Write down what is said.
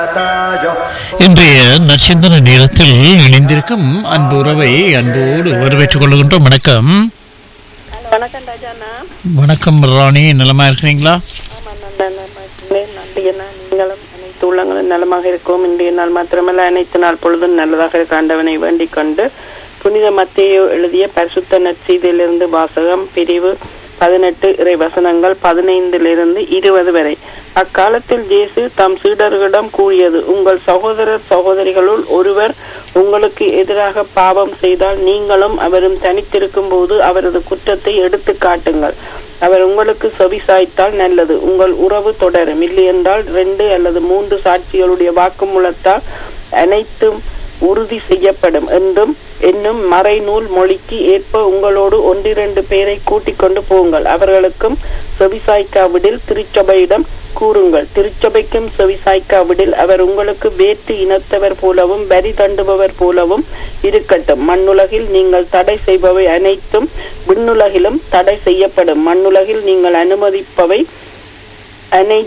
இன்றைய நற்சிந்தன நேரத்தில் இணைந்திருக்கும் அன்பு உறவை அன்போடு வரவேற்றுக் கொள்கின்றோம் வணக்கம் வணக்கம் ராஜாண்ணா வணக்கம் ராணி நலமா இருக்கிறீங்களா ஆமாம் நான் நலமா இருக்கிறேன். நன்றி அண்ணா நீங்களும் அனைத்து உள்ளங்களும் நலமாக இருக்கும் இன்றைய நாள் மாத்திரமல்ல அனைத்து நாள் பொழுதும் நல்லதாக இருக்க ஆண்டவனை வேண்டிக் கொண்டு புனித மத்தேயு எழுதிய பரிசுத்த நற்செய்தியிலிருந்து வாசகம் பிரிவு பதினெட்டு இறை வசனங்கள் பதினைந்திலிருந்து இருபது வரை அக்காலத்தில் இயேசு தம் சீடர்களிடம் கூறியது உங்கள் சகோதரர் சகோதரிகளுள் ஒருவர் உங்களுக்கு எதிராக பாவம் செய்தால் நீங்களும் அவரும் தனித்திருக்கும் போது அவரது குற்றத்தை எடுத்து காட்டுங்கள் அவர் உங்களுக்கு செவி சாய்த்தால் நல்லது உங்கள் உறவு தொடரும் இல்லையென்றால் ரெண்டு அல்லது மூன்று சாட்சிகளுடைய வாக்குமூலத்தால் அனைத்தும் உறுதி செய்யப்படும் என்றும் என்னும் மறைநூல் மொழிக்கு ஏற்ப உங்களோடு ஒன்றிரண்டு பேரை கூட்டிக் கொண்டு போங்கள் அவர்களுக்கும் செவிசாய்க்காவிடில் திருச்சபையிடம் கூறுங்கள் திருச்சபைக்கும் செவிசாய்க்காவிடில் அவர் உங்களுக்கு வேற்று இனத்தவர் போலவும் வரி தண்டுபவர் போலவும் இருக்கட்டும் மண்ணுலகில் நீங்கள் தடை செய்பவை அனைத்தும் விண்ணுலகிலும் தடை செய்யப்படும் மண்ணுலகில் நீங்கள் அனுமதிப்பவை அனை